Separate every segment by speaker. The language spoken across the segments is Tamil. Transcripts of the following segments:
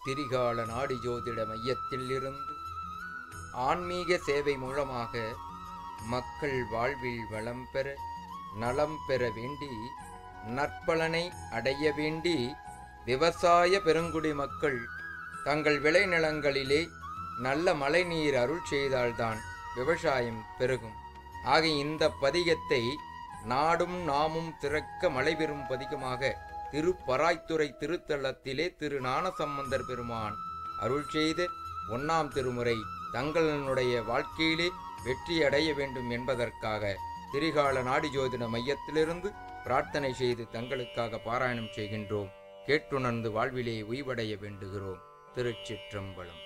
Speaker 1: திரிகால நாடி ஜோதிட மையத்தில் இருந்து ஆன்மீக சேவை மூலமாக மக்கள் வாழ்வில் வளம் பெற நலம் பெற வேண்டி நற்பலனை அடைய வேண்டி விவசாய பெருங்குடி மக்கள் தங்கள் விளைநிலங்களிலே நல்ல மழைநீர் அருள் செய்தால்தான் விவசாயம் பெருகும் ஆக இந்த பதிகத்தை நாடும் நாமும் திறக்க மழை பெறும் பதிகமாக திருப்பராய்த்துறை திருத்தலத்திலே திரு ஞானசம்பந்தர் பெருமான் அருள் செய்த ஒன்னாம் திருமுறை தங்களுடைய வாழ்க்கையிலே வெற்றி அடைய வேண்டும் என்பதற்காக திரிகால நாடி ஜோதிட மையத்திலிருந்து பிரார்த்தனை செய்து தங்களுக்காக பாராயணம் செய்கின்றோம் கேட்டுணர்ந்து வாழ்விலே உய்வடைய வேண்டுகிறோம் திருச்சிற்றம்பலம்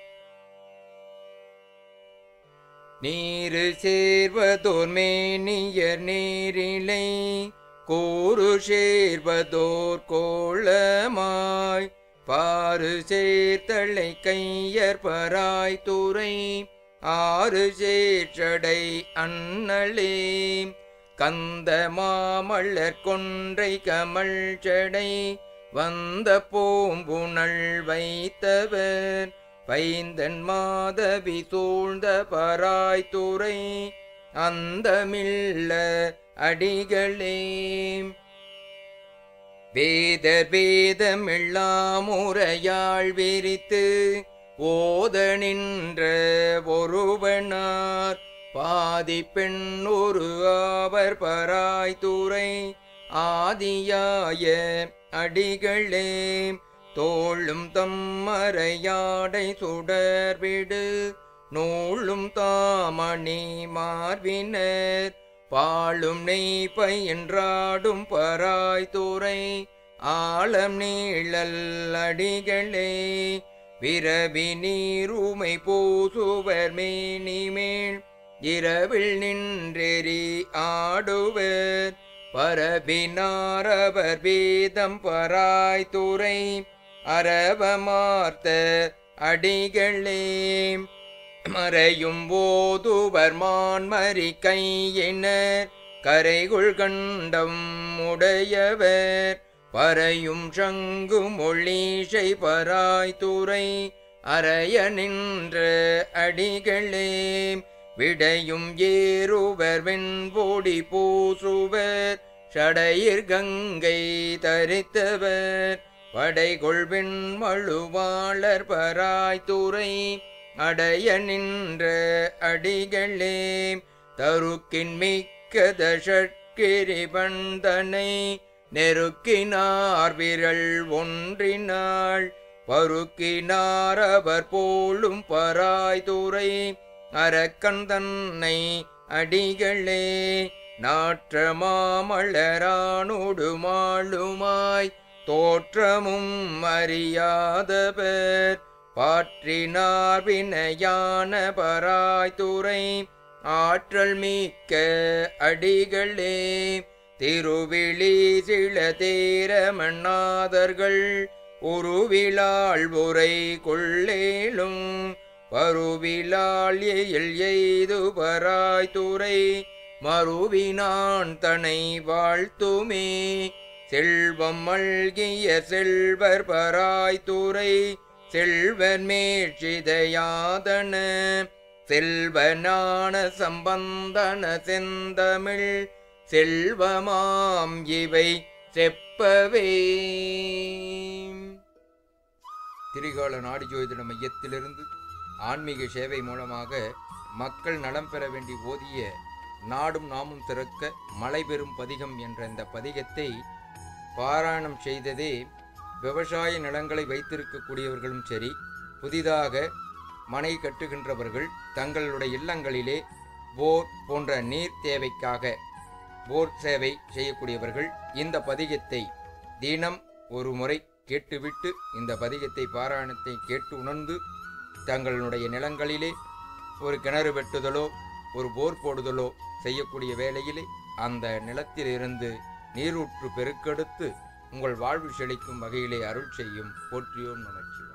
Speaker 1: நீரு சேர்வதோர் மேனியர் நீரிலை கூறு சேர்வதோர் கோளமாய் பாரு சேர்த்தலை கையர் பராய் துறை ஆறு சேற்றடை அண்ணலே கந்த மாமல்லர் கொன்றை கமல் செடை வந்த பூம்புணல் வைத்தவர் பைந்தன் மாதவி சூழ்ந்த பராய்த்துறை அந்தமில்ல அடிகளே வேத வேதமெல்லாம் உரையாள் விரித்து ஓத நின்ற ஒருவனார் பாதி பெண் ஒரு ஆவர் பராய்த்துறை ஆதியாய அடிகளே தோளும் தம்மறையாடை சுடர்விடு நூலும் தாமணி மார்பினர் பாலும் நெய் பயின்றாடும் பராய்த்துறை ஆழம் நீழல் அடிகளே விரவி நீருமை பூசுவர் மேனிமேல் இரவில் நின்றெறி ஆடுவர் பரபினாரவர் வேதம் பராய்த்துறை அரவமார்த்த அடிகளே மறையும் போதுவர் மான்மரி கையினர் கரைகுள் கண்டம் உடையவர் பறையும் சங்கு மொழிஷை பராய்த்துறை அறைய நின்ற அடிகளே விடையும் ஏறுவர் வெண்பொடி பூசுவர் சடையிற் கங்கை தரித்தவர் படைகொள்வின் மழுவாளர் பராய்த்துறை அடைய நின்ற அடிகளே தருக்கின் மிக்க தஷட்கிரிபந்தனை நெருக்கினார் விரல் ஒன்றினாள் பருக்கினார் அவர் போலும் பராய்துரை அரக்கன் தன்னை அடிகளே நாற்ற மாமலரானோடு மாளுமாய் தோற்றமும் அறியாதவர் பாற்றினார் வினையான பராய்த்துறை ஆற்றல் மிக்க அடிகளே திருவிழி சில தேர மன்னாதர்கள் உருவிழாள் உரை கொள்ளேலும் பருவிழாள் எயில் எய்து பராய்த்துறை மறுவினான் தனை வாழ்த்துமே செல்வம் மல்கிய செல்வர் பராய்த்துறை செல்வர் மேற்சிதையாதன செல்வனான சம்பந்தன செந்தமிழ் செல்வமாம் இவை செப்பவே திரிகால நாடி ஜோதிட மையத்திலிருந்து ஆன்மீக சேவை மூலமாக மக்கள் நலம் பெற வேண்டி ஓதிய நாடும் நாமும் திறக்க மழை பெறும் பதிகம் என்ற இந்த பதிகத்தை பாராயணம் செய்ததே விவசாய நிலங்களை வைத்திருக்கக்கூடியவர்களும் சரி புதிதாக மனை கட்டுகின்றவர்கள் தங்களுடைய இல்லங்களிலே போர் போன்ற நீர் தேவைக்காக போர் சேவை செய்யக்கூடியவர்கள் இந்த பதிகத்தை தினம் ஒரு முறை கேட்டுவிட்டு இந்த பதிகத்தை பாராயணத்தை கேட்டு உணர்ந்து தங்களுடைய நிலங்களிலே ஒரு கிணறு வெட்டுதலோ ஒரு போர் போடுதலோ செய்யக்கூடிய வேளையிலே அந்த நிலத்திலிருந்து நீரூற்று பெருக்கெடுத்து உங்கள் வாழ்வு செழிக்கும் வகையிலே அருள் செய்யும் போற்றியோம் நமச்சிவாய்